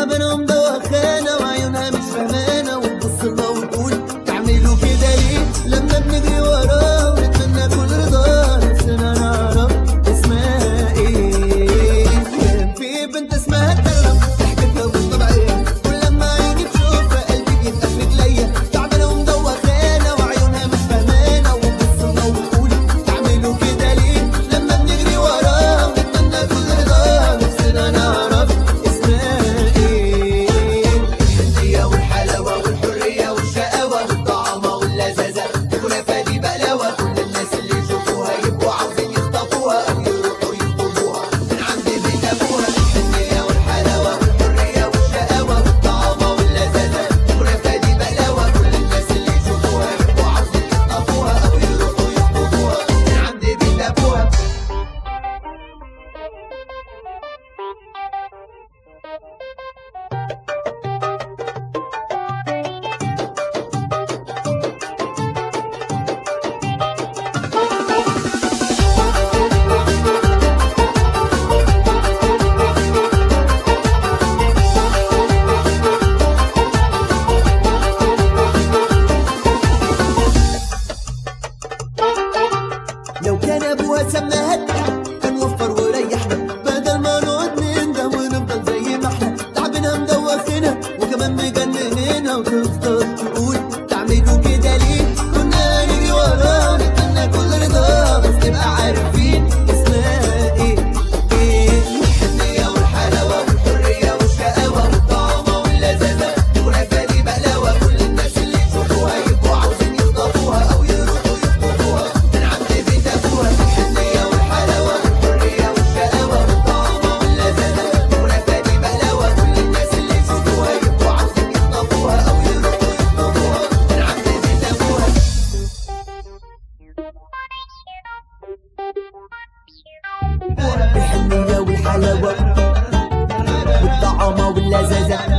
تعبانة مدوخانة وعيونها مش فهمانة وتبص لنا وتقول تعملوا كده ليه لما بنجري وراه ونتمنى كل رضا نفسنا نعرف اسمها ايه كان في بنت اسمها ترم ضحكتها مش طبيعية كل لما عيني تشوفها قلبي بيبقى في رجليا تعبانة ومدوخانة وعيونها مش فهمانة وتبص لنا وتقول تعملوا كده ليه لما بنجري وراه ونتمنى كل رضا نفسنا نعرف اسمها ايه الحنية والحلاوة والحرية والشقاوة والطعامة واللذاذة الكنافة دي بقلاوة كل الناس اللي يشوفوها يبقوا عاوزين يخطفوها أو يروحوا يطلبوها من عند بيت أبوها الحنية والحلاوة والحرية والشقاوة والطعامة واللذاذة الكنافة دي بقلاوة كل الناس اللي يشوفوها يبقوا عاوزين يخطفوها أو يروحوا يطلبوها من عند بيت أبوها لو كان ابوها سماها كان وفر وريحنا بدل ما نقعد نندم ونفضل زي ما احنا تعبنا مدوخنا وكمان مجنننا وتفضل تقول تعملوا كده ليه كنا نجري وراه نتمنى كل رضا بس نبقى عارفين اسمها ايه ايه الحنية والحلاوة والحرية والشقاوة والطعامة واللذاذة الكنافة دي بقلاوة كل الناس اللي يشوفوها يبقوا عاوزين يخطفوها أو يروحوا يخطفوها من عند بيت أبوها الحنية والحلاوة والحرية والشقاوة والطعامة واللذاذة الكنافة دي بقلاوة كل الناس اللي يشوفوها يبقوا عاوزين يخطفوها أو يروحوا يخطفوها من عند بيت أبوها الحنية والحلاوة والطعامة واللذاذة